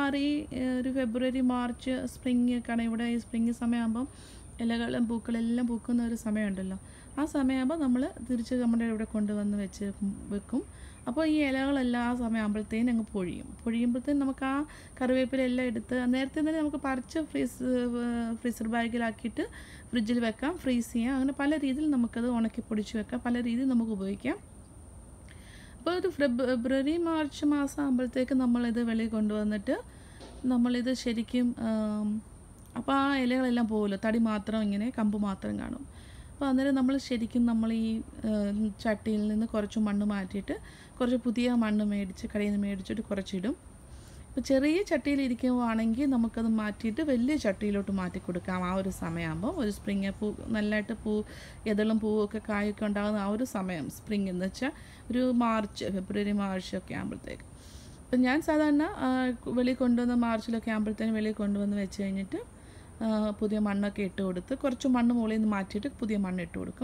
മാറി ഏഹ്, ഒരു ഫെബ്രുവരി March spring ഒക്കെ ഇവിടെ ഈ സ്പ്രിങ് സമയമാകുമ്പം ഇലകളും പൂക്കളെല്ലാം പൂക്കുന്ന ഒരു സമയമുണ്ടല്ലോ ആ സമയമാകുമ്പോൾ നമ്മൾ തിരിച്ച് നമ്മുടെ ഇവിടെ കൊണ്ടുവന്ന് വെച്ച് വെക്കും അപ്പോൾ ഈ ഇലകളെല്ലാം ആ സമയമാകുമ്പോഴത്തേനും അങ്ങ് പൊഴിയും പൊഴിയുമ്പോഴത്തേനും നമുക്ക് ആ കറിവേപ്പിലെല്ലാം എടുത്ത് നേരത്തെ തന്നെ നമുക്ക് പറിച്ച് ഫ്രീസ് ഫ്രീസർ ബാഗിലാക്കിയിട്ട് ഫ്രിഡ്ജിൽ വെക്കാം ഫ്രീസ് ചെയ്യാം അങ്ങനെ പല രീതിയിൽ നമുക്കത് ഉണക്കി പൊടിച്ച് വെക്കാം പല രീതിയിൽ നമുക്ക് ഉപയോഗിക്കാം അപ്പോൾ ഒരു ഫെബ്രുവരി മാർച്ച് മാസം ആകുമ്പോഴത്തേക്ക് നമ്മളിത് വെളിയിൽ കൊണ്ടുവന്നിട്ട് നമ്മളിത് ശരിക്കും അപ്പോൾ ആ ഇലകളെല്ലാം പോകുമല്ലോ തടി മാത്രം ഇങ്ങനെ കമ്പ് മാത്രം കാണും അപ്പോൾ അന്നേരം നമ്മൾ ശരിക്കും നമ്മൾ ഈ ഏം, ചട്ടിയിൽ നിന്ന് കുറച്ച് മണ്ണ് മാറ്റിയിട്ട് കുറച്ച് പുതിയ മണ്ണ് മേടിച്ച് കടയിൽ നിന്ന് മേടിച്ചിട്ട് കുറച്ചിടും ഇപ്പോൾ ചെറിയ ചട്ടിയിൽ ഇരിക്കുവാണെങ്കിൽ നമുക്കത് മാറ്റിയിട്ട് വലിയ ചട്ടിയിലോട്ട് മാറ്റി കൊടുക്കാം ആ ഒരു സമയമാകുമ്പോൾ ഒരു സ്പ്രിങ് പൂ നല്ലതായിട്ട് പൂ എതളും പൂവൊക്കെ കായൊക്കെ ഉണ്ടാകുന്ന ആ ഒരു സമയം സ്പ്രിങ് എന്ന് വെച്ചാൽ ഒരു മാർച്ച് ഫെബ്രുവരി മാർച്ച് ഒക്കെ ആകുമ്പോഴത്തേക്ക് അപ്പം ഞാൻ സാധാരണ ആ, വെളിയിൽ കൊണ്ടുവന്ന് മാർച്ചിലൊക്കെ ആകുമ്പോഴത്തേനും വെളിയിൽ കൊണ്ടുവന്ന് വെച്ച് കഴിഞ്ഞിട്ട് ആ, പുതിയ മണ്ണൊക്കെ ഇട്ട് കൊടുത്ത് കുറച്ച് മണ്ണ് മുകളിൽ നിന്ന് മാറ്റിയിട്ട് പുതിയ മണ്ണ് ഇട്ട് കൊടുക്കും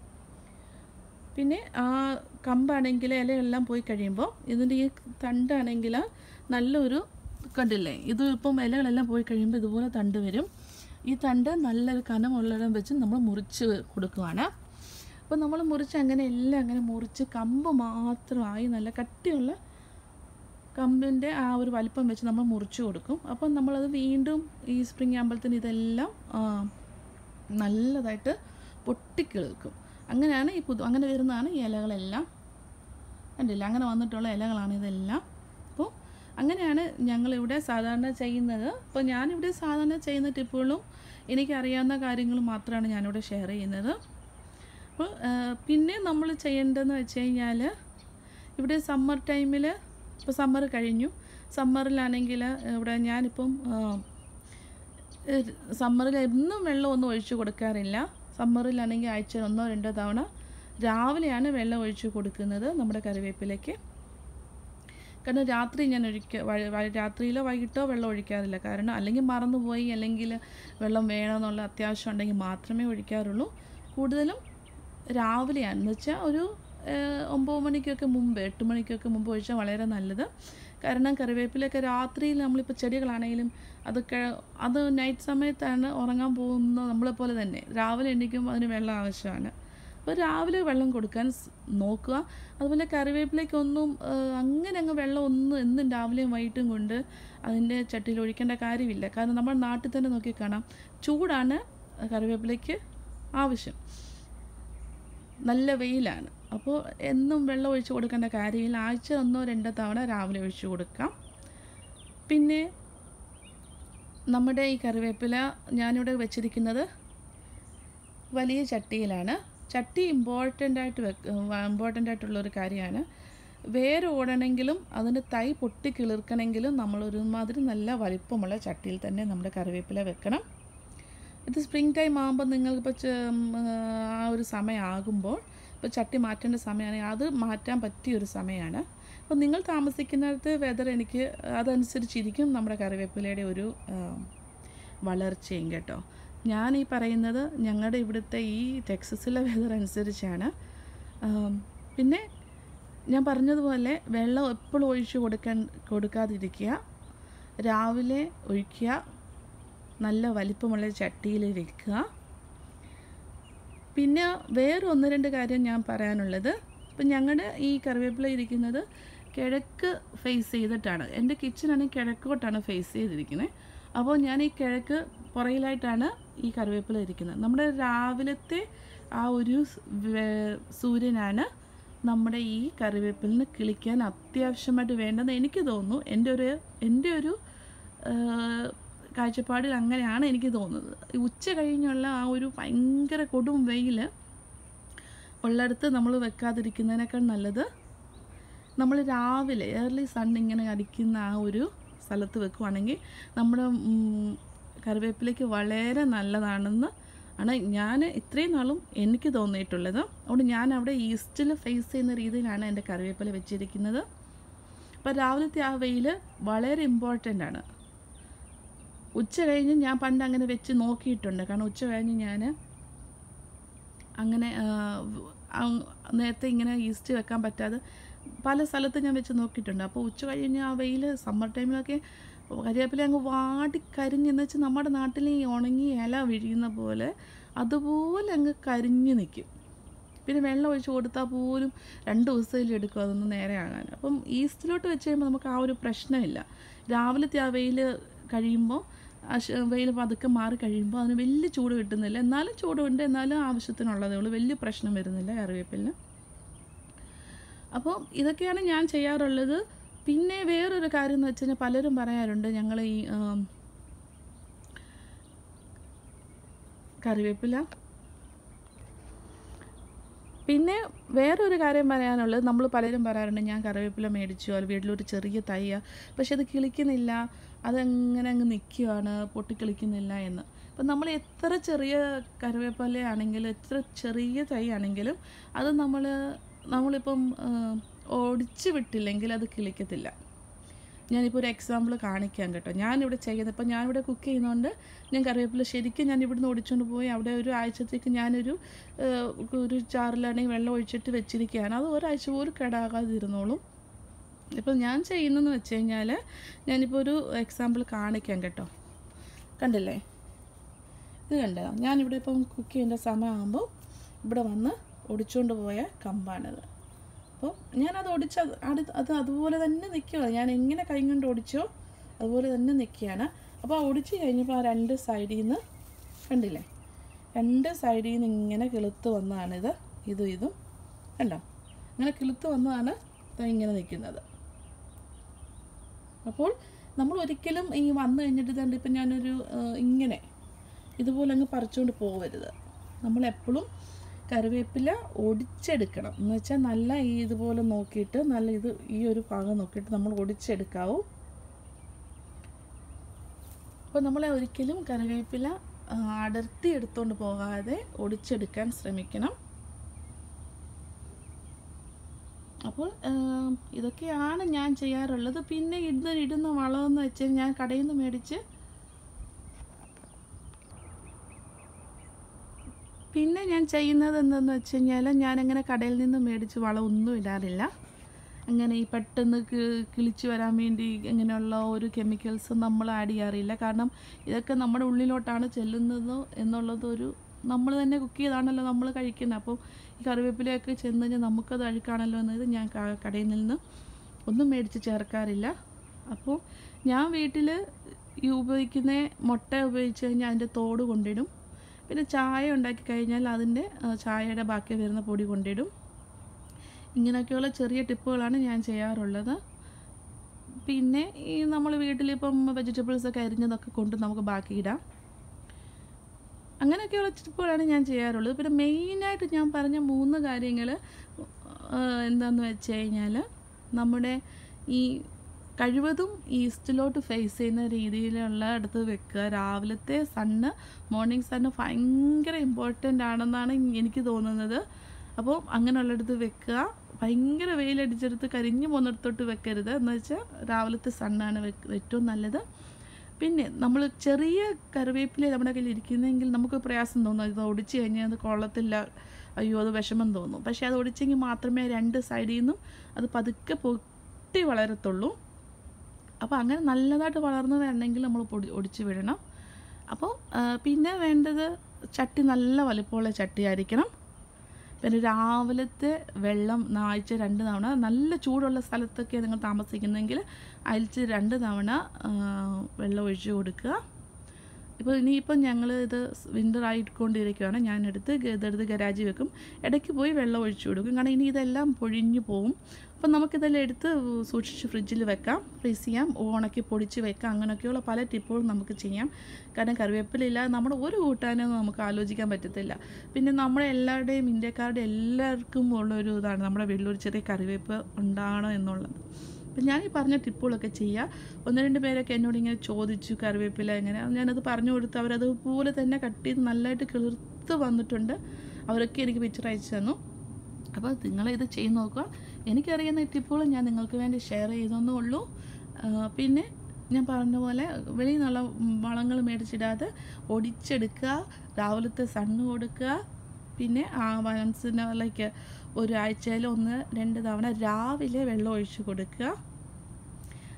പിന്നെ ആ കമ്പാണെങ്കിൽ ഇലയെല്ലാം പോയി കഴിയുമ്പോൾ ഇതിൻ്റെ ഈ തണ്ടാണെങ്കിൽ നല്ലൊരു കണ്ടില്ലേ ഇത് ഇപ്പം ഇലകളെല്ലാം പോയി കഴിയുമ്പോൾ ഇതുപോലെ തണ്ട് വരും ഈ തണ്ട് നല്ലൊരു കനമുള്ളിടം വെച്ച് നമ്മൾ മുറിച്ച് കൊടുക്കുവാണ് അപ്പോൾ നമ്മൾ മുറിച്ച് അങ്ങനെ എല്ലാം അങ്ങനെ മുറിച്ച് കമ്പ് മാത്രമായി നല്ല കട്ടിയുള്ള കമ്പിൻ്റെ ആ ഒരു വലിപ്പം വെച്ച് നമ്മൾ മുറിച്ച് കൊടുക്കും അപ്പം നമ്മളത് വീണ്ടും ഈ സ്പ്രിങ് ആകുമ്പോഴത്തേന് ഇതെല്ലാം ആ, നല്ലതായിട്ട് പൊട്ടിക്കിളിർക്കും അങ്ങനെയാണ് ഈ പുതു അങ്ങനെ വരുന്നതാണ് ഈ ഇലകളെല്ലാം കണ്ടില്ല അങ്ങനെ വന്നിട്ടുള്ള ഇലകളാണ് ഇതെല്ലാം അപ്പോൾ അങ്ങനെയാണ് ഞങ്ങളിവിടെ സാധാരണ ചെയ്യുന്നത് അപ്പോൾ ഞാനിവിടെ സാധാരണ ചെയ്യുന്ന ടിപ്പുകളും എനിക്കറിയാവുന്ന കാര്യങ്ങൾ മാത്രമാണ് ഞാനിവിടെ ഷെയർ ചെയ്യുന്നത് അപ്പോൾ ആ, പിന്നെ നമ്മൾ ചെയ്യേണ്ടതെന്ന് വെച്ച് കഴിഞ്ഞാൽ ഇവിടെ സമ്മർ ടൈമിൽ ഇപ്പോൾ സമ്മർ കഴിഞ്ഞു സമ്മറിലാണെങ്കിൽ ഇവിടെ ഞാനിപ്പം സമ്മറിൽ എന്നും വെള്ളം ഒന്നും ഒഴിച്ചു കൊടുക്കാറില്ല സമ്മറിലാണെങ്കിൽ ആഴ്ചയിൽ ഒന്നോ രണ്ടോ തവണ രാവിലെയാണ് വെള്ളം ഒഴിച്ചു കൊടുക്കുന്നത് നമ്മുടെ കറിവേപ്പിലേക്ക് കാരണം രാത്രി ഞാൻ ഒഴിക്ക വ- വ- രാത്രിയിലോ വൈകിട്ടോ വെള്ളം ഒഴിക്കാറില്ല കാരണം അല്ലെങ്കിൽ മറന്നുപോയി അല്ലെങ്കിൽ വെള്ളം വേണമെന്നുള്ള അത്യാവശ്യം ഉണ്ടെങ്കിൽ മാത്രമേ ഒഴിക്കാറുള്ളൂ കൂടുതലും രാവിലെയാണ് എന്ന് വെച്ചാൽ ഒരു ഏഹ്, ഒമ്പത് മണിക്കൊക്കെ മുമ്പ് എട്ട് മണിക്കൊക്കെ മുമ്പ് ഒഴിച്ചാൽ വളരെ നല്ലത് കാരണം കറിവേപ്പിലൊക്കെ രാത്രിയിൽ നമ്മളിപ്പോൾ ചെടികളാണെങ്കിലും അതൊക്കെ അത് നൈറ്റ് സമയത്താണ് ഉറങ്ങാൻ പോകുന്ന നമ്മളെ പോലെ തന്നെ രാവിലെ എണീക്കുമ്പോൾ അതിന് വെള്ളം ആവശ്യമാണ് അപ്പോൾ രാവിലെ വെള്ളം കൊടുക്കാൻ സ് നോക്കുക അതുപോലെ കറിവേപ്പിലേക്കൊന്നും ഏഹ്, അങ്ങനെ അങ്ങ് വെള്ളം ഒന്നും എന്നും രാവിലെയും വൈകിട്ടും കൊണ്ട് അതിൻ്റെ ചട്ടിയിൽ ഒഴിക്കേണ്ട കാര്യമില്ല കാരണം നമ്മുടെ നാട്ടിൽ തന്നെ നോക്കി കാണാം ചൂടാണ് കറിവേപ്പിലേക്ക് ആവശ്യം നല്ല വെയിലാണ് അപ്പോൾ എന്നും വെള്ളം ഒഴിച്ച് കൊടുക്കേണ്ട കാര്യമില്ല ആഴ്ച ഒന്നോ രണ്ടോ തവണ രാവിലെ ഒഴിച്ച് കൊടുക്കാം പിന്നെ നമ്മുടെ ഈ കറിവേപ്പില ഞാനിവിടെ വെച്ചിരിക്കുന്നത് വലിയ ചട്ടിയിലാണ് ചട്ടി ഇമ്പോർട്ടൻ്റ് ആയിട്ട് വെക്ക ഇമ്പോർട്ടൻ്റ് ആയിട്ടുള്ള ഒരു കാര്യമാണ് വേര് ഓടണമെങ്കിലും അതിൻ്റെ തൈ പൊട്ടി കിളിർക്കണമെങ്കിലും നമ്മൾ ഒരുമാതിരി നല്ല വലിപ്പമുള്ള ചട്ടിയിൽ തന്നെ നമ്മുടെ കറിവേപ്പില വെക്കണം ഇത് സ്പ്രിങ് ടൈം ആകുമ്പോൾ നിങ്ങൾക്കിപ്പോൾ ആ ഒരു സമയമാകുമ്പോൾ ഇപ്പോൾ ചട്ടി മാറ്റേണ്ട സമയമാണെങ്കിൽ അത് മാറ്റാൻ പറ്റിയ ഒരു സമയമാണ് അപ്പോൾ നിങ്ങൾ താമസിക്കുന്നിടത്ത് വെതർ എനിക്ക് അതനുസരിച്ചിരിക്കും നമ്മുടെ കറിവേപ്പിലയുടെ ഒരു ആ, വളർച്ചയും കേട്ടോ ഞാൻ ഈ പറയുന്നത് ഞങ്ങളുടെ ഇവിടുത്തെ ഈ ടെക്സസിലെ വെതർ അനുസരിച്ചാണ് ആം, പിന്നെ ഞാൻ പറഞ്ഞതുപോലെ വെള്ളം എപ്പോഴും ഒഴിച്ച് കൊടുക്കാൻ കൊടുക്കാതിരിക്കുക രാവിലെ ഒഴിക്കുക നല്ല വലിപ്പമുള്ള ചട്ടിയിൽ വെക്കുക പിന്നെ വേറെ ഒന്ന് രണ്ട് കാര്യം ഞാൻ പറയാനുള്ളത് ഇപ്പം ഞങ്ങളുടെ ഈ കറിവേപ്പില ഇരിക്കുന്നത് കിഴക്ക് ഫേസ് ചെയ്തിട്ടാണ് എൻ്റെ കിച്ചണാണെങ്കിൽ കിഴക്കോട്ടാണ് ഫേസ് ചെയ്തിരിക്കുന്നത് അപ്പോൾ ഞാൻ ഈ കിഴക്ക് പുറയിലായിട്ടാണ് ഈ കറിവേപ്പില ഇരിക്കുന്നത് നമ്മുടെ രാവിലത്തെ ആ ഒരു സ് വേ- സൂര്യനാണ് നമ്മുടെ ഈ കറിവേപ്പിലിന് കിളിക്കാൻ അത്യാവശ്യമായിട്ട് വേണ്ടതെന്ന് എനിക്ക് തോന്നുന്നു എൻ്റെ ഒരു എൻ്റെ ഒരു ആഹ്, കാഴ്ചപ്പാടിൽ അങ്ങനെയാണ് എനിക്ക് തോന്നുന്നത് ഈ ഉച്ച കഴിഞ്ഞുള്ള ആ ഒരു ഭയങ്കര കൊടും വെയിൽ ഉള്ളിടത്ത് നമ്മൾ വെക്കാതിരിക്കുന്നതിനേക്കാൾ നല്ലത് നമ്മൾ രാവിലെ ഏർലി സൺ ഇങ്ങനെ അടിക്കുന്ന ആ ഒരു സ്ഥലത്ത് വെക്കുവാണെങ്കിൽ നമ്മുടെ ഉം, കറിവേപ്പിലേക്ക് വളരെ നല്ലതാണെന്ന് ആണ് ഞാൻ ഇത്രയും നാളും എനിക്ക് തോന്നിയിട്ടുള്ളത് അതുകൊണ്ട് ഞാൻ അവിടെ ഈസ്റ്റിൽ ഫേസ് ചെയ്യുന്ന രീതിയിലാണ് എൻ്റെ കറിവേപ്പില വെച്ചിരിക്കുന്നത് അപ്പോൾ രാവിലത്തെ ആ വെയിൽ വളരെ ഇമ്പോർട്ടൻ്റ് ആണ് ഉച്ച കഴിഞ്ഞ് ഞാൻ പണ്ട് അങ്ങനെ വെച്ച് നോക്കിയിട്ടുണ്ട് കാരണം ഉച്ച കഴിഞ്ഞ് ഞാൻ അങ്ങനെ ആ, ആ, നേരത്തെ ഇങ്ങനെ ഈസ്റ്റ് വെക്കാൻ പറ്റാതെ പല സ്ഥലത്ത് ഞാൻ വെച്ച് നോക്കിയിട്ടുണ്ട് അപ്പോൾ ഉച്ച കഴിഞ്ഞ് ആ വെയിൽ സമ്മർ ടൈമിലൊക്കെ കരിവേപ്പില അങ്ങ് വാടി കരിഞ്ഞെന്ന് വെച്ചാൽ നമ്മുടെ നാട്ടിൽ ഈ ഉണങ്ങി ഇല വിഴിയുന്ന പോലെ അതുപോലെ അങ്ങ് കരിഞ്ഞ് നിൽക്കും പിന്നെ വെള്ളം ഒഴിച്ച് കൊടുത്താൽ പോലും രണ്ട് ദിവസത്തിൽ എടുക്കും അതൊന്ന് നേരെ ആകാൻ അപ്പം ഈസ്റ്റിലോട്ട് വെച്ച് കഴിയുമ്പോൾ നമുക്ക് ആ ഒരു പ്രശ്നമില്ല രാവിലത്തെ ആ വെയിൽ കഴിയുമ്പോൾ ആ ശ- വെയിൽ പതുക്കെ മാറി കഴിയുമ്പോൾ അതിന് വലിയ ചൂട് കിട്ടുന്നില്ല എന്നാലും ചൂടുണ്ട് എന്നാലും ആവശ്യത്തിനുള്ളതേ ഉള്ളൂ വലിയ പ്രശ്നം വരുന്നില്ല കറിവേപ്പിലിന് അപ്പോൾ ഇതൊക്കെയാണ് ഞാൻ ചെയ്യാറുള്ളത് പിന്നെ വേറൊരു കാര്യം എന്ന് വെച്ച് കഴിഞ്ഞാൽ പലരും പറയാറുണ്ട് ഞങ്ങൾ ഈ ആം, കറിവേപ്പില പിന്നെ വേറൊരു കാര്യം പറയാനുള്ളത് നമ്മൾ പലരും പറയാറുണ്ട് ഞാൻ കറിവേപ്പില മേടിച്ചു അത് വീട്ടിലൊരു ചെറിയ തയ്യ പക്ഷെ അത് കിളിക്കുന്നില്ല അതങ്ങനെ അങ്ങ് നിൽക്കുകയാണ് പൊട്ടിക്കിളിക്കുന്നില്ല എന്ന് അപ്പം നമ്മൾ എത്ര ചെറിയ കറിവേപ്പില ആണെങ്കിലും എത്ര ചെറിയ തൈ ആണെങ്കിലും അത് നമ്മൾ നമ്മളിപ്പം ആ, ഓടിച്ച് വിട്ടില്ലെങ്കിൽ അത് കിളിക്കത്തില്ല ഞാനിപ്പോൾ ഒരു എക്സാമ്പിൾ കാണിക്കാം കേട്ടോ ഞാനിവിടെ ചെയ്യുന്നത് ഇപ്പം ഞാനിവിടെ കുക്ക് ചെയ്യുന്നതുകൊണ്ട് ഞാൻ കറിവേപ്പില ശരിക്കും ഞാൻ ഇവിടുന്ന് ഓടിച്ചുകൊണ്ട് പോയി അവിടെ ഒരു ആഴ്ചത്തേക്ക് ഞാനൊരു ഏഹ്, ഒരു ചാറിലാണെങ്കിൽ വെള്ളം ഒഴിച്ചിട്ട് വെച്ചിരിക്കുകയാണ് അത് ഒരാഴ്ച പോലും കേടാകാതിരുന്നോളും ഇപ്പോൾ ഞാൻ ചെയ്യുന്നതെന്ന് വെച്ച് കഴിഞ്ഞാൽ ഞാനിപ്പോൾ ഒരു എക്സാമ്പിൾ കാണിക്കാം കേട്ടോ കണ്ടില്ലേ ഇത് കണ്ടോ ഞാനിവിടെ ഇപ്പം കുക്ക് ചെയ്യേണ്ട സമയമാകുമ്പോൾ ഇവിടെ വന്ന് ഒടിച്ചുകൊണ്ട് പോയ കമ്പാണിത് അപ്പോൾ ഞാനത് ഒടിച്ച് അത് അടി- അത് അതുപോലെ തന്നെ നിൽക്കുകയാണ് ഞാൻ എങ്ങനെ കൈ കൊണ്ട് ഒടിച്ചോ അതുപോലെ തന്നെ നിൽക്കുകയാണ് അപ്പോൾ ആ ഒടിച്ച് കഴിഞ്ഞപ്പോൾ ആ രണ്ട് സൈഡിൽ നിന്ന് കണ്ടില്ലേ രണ്ട് സൈഡിൽ നിന്ന് ഇങ്ങനെ കിളുത്ത് വന്നതാണിത് ഇതും ഇതും കണ്ടോ ഇങ്ങനെ കിളുത്ത് വന്നതാണ് ഇതാ ഇങ്ങനെ നിൽക്കുന്നത് അപ്പോൾ നമ്മൾ ഒരിക്കലും ഈ വന്നു കഴിഞ്ഞിട്ട് ഇതാണ്ട് ഇപ്പം ഞാനൊരു ആ, ഇങ്ങനെ ഇതുപോലെ അങ്ങ് പറിച്ചുകൊണ്ട് പോകരുത് നമ്മളെപ്പോഴും കറിവേപ്പില ഒടിച്ചെടുക്കണം എന്ന് വെച്ചാൽ നല്ല ഈ ഇതുപോലെ നോക്കിയിട്ട് നല്ല ഇത് ഈ ഒരു ഭാഗം നോക്കിയിട്ട് നമ്മൾ ഒടിച്ചെടുക്കാവൂ അപ്പോൾ നമ്മൾ ഒരിക്കലും കറിവേപ്പില ആ, അടർത്തി എടുത്തുകൊണ്ട് പോകാതെ ഒടിച്ചെടുക്കാൻ ശ്രമിക്കണം അപ്പോൾ ആം, ഇതൊക്കെയാണ് ഞാൻ ചെയ്യാറുള്ളത് പിന്നെ ഇന്ന് ഇടുന്ന വളമെന്ന് വെച്ചാൽ ഞാൻ കടയിൽ നിന്ന് മേടിച്ച് പിന്നെ ഞാൻ ചെയ്യുന്നത് എന്തെന്ന് വെച്ച് കഴിഞ്ഞാൽ ഞാനങ്ങനെ കടയിൽ നിന്ന് മേടിച്ച് വളമൊന്നും ഇടാറില്ല അങ്ങനെ ഈ പെട്ടെന്ന് കി- കിളിച്ച് വരാൻ വേണ്ടി ഇങ്ങനെയുള്ള ഒരു കെമിക്കൽസും നമ്മൾ ആഡ് ചെയ്യാറില്ല കാരണം ഇതൊക്കെ നമ്മുടെ ഉള്ളിലോട്ടാണ് ചെല്ലുന്നത് എന്നുള്ളത് ഒരു നമ്മൾ തന്നെ കുക്ക് ചെയ്താണല്ലോ നമ്മൾ കഴിക്കുന്നത് അപ്പോൾ ഈ കറിവേപ്പിലയൊക്കെ ചെന്ന് കഴിഞ്ഞാൽ നമുക്കത് അഴുക്കാണല്ലോ എന്നത് ഞാൻ ക- കടയിൽ നിന്ന് ഒന്നും മേടിച്ച് ചേർക്കാറില്ല അപ്പോൾ ഞാൻ വീട്ടിൽ ഈ ഉപയോഗിക്കുന്ന മുട്ട ഉപയോഗിച്ച് കഴിഞ്ഞാൽ അതിൻ്റെ തോട് കൊണ്ടിടും പിന്നെ ചായ ഉണ്ടാക്കി കഴിഞ്ഞാൽ അതിൻ്റെ ആ, ചായയുടെ ബാക്കി വരുന്ന പൊടി കൊണ്ടിടും ഇങ്ങനെയൊക്കെയുള്ള ചെറിയ ടിപ്പുകളാണ് ഞാൻ ചെയ്യാറുള്ളത് പിന്നെ ഈ നമ്മൾ വീട്ടിലിപ്പം വെജിറ്റബിൾസ് ഒക്കെ അരിഞ്ഞതൊക്കെ കൊണ്ട് നമുക്ക് ബാക്കി ഇടാം അങ്ങനെയൊക്കെയുള്ള ടിപ്പുകളാണ് ഞാൻ ചെയ്യാറുള്ളത് പിന്നെ മെയിനായിട്ട് ഞാൻ പറഞ്ഞ മൂന്ന് കാര്യങ്ങൾ എന്താണെന്ന് വെച്ച് കഴിഞ്ഞാൽ നമ്മുടെ ഈ കഴിവതും ഈസ്റ്റിലോട്ട് ഫേസ് ചെയ്യുന്ന രീതിയിലുള്ള അടുത്ത് വെക്കുക രാവിലത്തെ സണ്ണ് മോർണിംഗ് സണ്ണ് ഭയങ്കര ഇമ്പോർട്ടൻ്റ് ആണെന്നാണ് എനിക്ക് തോന്നുന്നത് അപ്പോൾ അങ്ങനെയുള്ളിടത്ത് വെക്കുക ഭയങ്കര വെയിലടിച്ചെടുത്ത് കരിഞ്ഞു പോകുന്നിടത്തോട്ട് വെക്കരുത് എന്ന് വെച്ചാൽ രാവിലത്തെ സണ്ണാണ് വെക്ക് ഏറ്റവും നല്ലത് പിന്നെ നമ്മൾ ചെറിയ കറിവേപ്പില നമ്മുടെ കയ്യിൽ ഇരിക്കുന്നെങ്കിൽ നമുക്ക് പ്രയാസം തോന്നും ഇത് ഒടിച്ച് കഴിഞ്ഞാൽ അത് കൊള്ളത്തില്ല അയ്യോ അത് വിഷമം തോന്നും പക്ഷേ അത് ഒടിച്ചെങ്കിൽ മാത്രമേ രണ്ട് സൈഡിൽ നിന്നും അത് പതുക്കെ പൊട്ടി വളരത്തുള്ളൂ അപ്പോൾ അങ്ങനെ നല്ലതായിട്ട് വളർന്നു വരണമെങ്കിൽ നമ്മൾ പൊടി ഒടിച്ച് വിടണം അപ്പോൾ ആ, പിന്നെ വേണ്ടത് ചട്ടി നല്ല വലിപ്പമുള്ള ചട്ടിയായിരിക്കണം പിന്നെ രാവിലത്തെ വെള്ളം ആഴ്ച രണ്ട് തവണ നല്ല ചൂടുള്ള സ്ഥലത്തൊക്കെ നിങ്ങൾ താമസിക്കുന്നെങ്കിൽ ആഴ്ച രണ്ട് തവണ ആ, വെള്ളം ഒഴിച്ച് കൊടുക്കുക ഇപ്പോൾ ഇനിയിപ്പം ഞങ്ങൾ ഇത് വിൻ്റർ ആയിക്കൊണ്ടിരിക്കുകയാണ് ഞാനെടുത്ത് ഗ- ഇതെടുത്ത് ഗരാജി വെക്കും ഇടയ്ക്ക് പോയി വെള്ളം ഒഴിച്ചു കൊടുക്കും കാരണം ഇനി ഇതെല്ലാം പൊഴിഞ്ഞു പോവും അപ്പം നമുക്കിതെല്ലാം എടുത്ത് സൂക്ഷിച്ച് ഫ്രിഡ്ജിൽ വെക്കാം ഫ്രീസ് ചെയ്യാം ഉണക്കി പൊടിച്ച് വെക്കാം അങ്ങനെയൊക്കെയുള്ള പല ടിപ്പുകളും നമുക്ക് ചെയ്യാം കാരണം കറിവേപ്പിലില്ലാതെ നമ്മുടെ ഒരു കൂട്ടാനും നമുക്ക് ആലോചിക്കാൻ പറ്റത്തില്ല പിന്നെ നമ്മുടെ എല്ലാവരുടെയും ഇന്ത്യക്കാരുടെ എല്ലാവർക്കും ഉള്ള ഒരു ഇതാണ് നമ്മുടെ വീട്ടിലൊരു ചെറിയ കറിവേപ്പ് ഉണ്ടാകണം എന്നുള്ളത് അപ്പം ഞാൻ ഈ പറഞ്ഞ ടിപ്പുകളൊക്കെ ചെയ്യുക ഒന്ന് രണ്ട് പേരൊക്കെ എന്നോട് ഇങ്ങനെ ചോദിച്ചു കറിവേപ്പില എങ്ങനെ ഞാനത് പറഞ്ഞു കൊടുത്ത് അവരതുപോലെ തന്നെ കട്ട് ചെയ്ത് നല്ലതായിട്ട് കിളിർത്ത് വന്നിട്ടുണ്ട് അവരൊക്കെ എനിക്ക് പിക്ചർ അയച്ചു തന്നു അപ്പോൾ നിങ്ങൾ ഇത് ചെയ്ത് നോക്കുക എനിക്കറിയുന്ന ഈ ടിപ്പുകൾ ഞാൻ നിങ്ങൾക്ക് വേണ്ടി ഷെയർ ചെയ്തെന്നേ ഉള്ളൂ ആ, പിന്നെ ഞാൻ പറഞ്ഞ പോലെ വെളിയിൽ നിന്നുള്ള വളങ്ങൾ മേടിച്ചിടാതെ ഒടിച്ചെടുക്കുക രാവിലത്തെ സണ്ണ് കൊടുക്കുക പിന്നെ ആ വനംസിനേക്ക് ഒരാഴ്ചയിൽ ഒന്ന് രണ്ട് തവണ രാവിലെ വെള്ളം ഒഴിച്ച് കൊടുക്കുക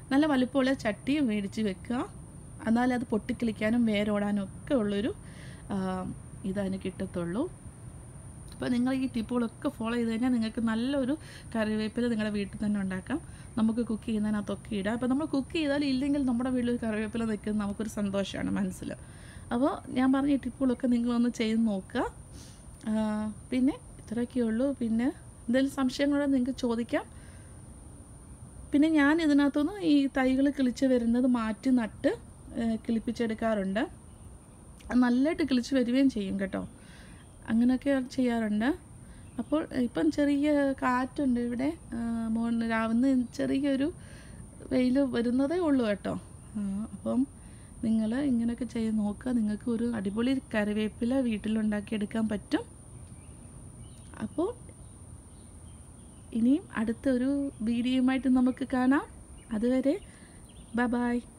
നല്ല വലുപ്പമുള്ള ചട്ടി മേടിച്ച് വെക്കുക എന്നാലേ അത് പൊട്ടിക്കിളിക്കാനും വേരോടാനും ഒക്കെ ഉള്ളൊരു ആ, ഇതതിന് കിട്ടത്തുള്ളൂ അപ്പോൾ നിങ്ങൾ ഈ ടിപ്പുകളൊക്കെ ഫോളോ ചെയ്ത് കഴിഞ്ഞാൽ നിങ്ങൾക്ക് നല്ലൊരു കറിവേപ്പില നിങ്ങളുടെ വീട്ടിൽ തന്നെ ഉണ്ടാക്കാം നമുക്ക് കുക്ക് ചെയ്യുന്നതിനകത്തൊക്കെ ഇടാം അപ്പോൾ നമ്മൾ കുക്ക് ചെയ്താൽ ഇല്ലെങ്കിൽ നമ്മുടെ വീട്ടിൽ ഒരു കറിവേപ്പില നിൽക്കുന്നത് നമുക്കൊരു സന്തോഷമാണ് മനസ്സിൽ അപ്പോൾ ഞാൻ പറഞ്ഞ ഈ ടിപ്പുകളൊക്കെ നിങ്ങളൊന്ന് ചെയ്ത് നോക്കുക ആ, പിന്നെ ഇത്രയൊക്കെ ഉള്ളൂ പിന്നെ എന്തെങ്കിലും സംശയങ്ങളോ നിങ്ങൾക്ക് ചോദിക്കാം പിന്നെ ഞാൻ ഇതിനകത്തുനിന്ന് ഈ തൈകൾ കിളിച്ച് വരുന്നത് മാറ്റി നട്ട് ഏ, കിളിപ്പിച്ചെടുക്കാറുണ്ട് അത് നല്ലതായിട്ട് കിളിച്ച് വരികയും ചെയ്യും കേട്ടോ അങ്ങനെയൊക്കെ ചെയ്യാറുണ്ട് അപ്പോൾ ഇപ്പം ചെറിയ കാറ്റുണ്ട് ഇവിടെ മോൻ രാവിലെ ചെറിയൊരു വെയിൽ വരുന്നതേ ഉള്ളൂ കേട്ടോ ആ, അപ്പം നിങ്ങൾ ഇങ്ങനെയൊക്കെ ചെയ്ത് നോക്കുക നിങ്ങൾക്ക് ഒരു അടിപൊളി കറിവേപ്പില വീട്ടിലുണ്ടാക്കിയെടുക്കാൻ പറ്റും അപ്പോൾ ഇനിയും അടുത്തൊരു വീഡിയോയുമായിട്ട് നമുക്ക് കാണാം അതുവരെ ബ ബായ്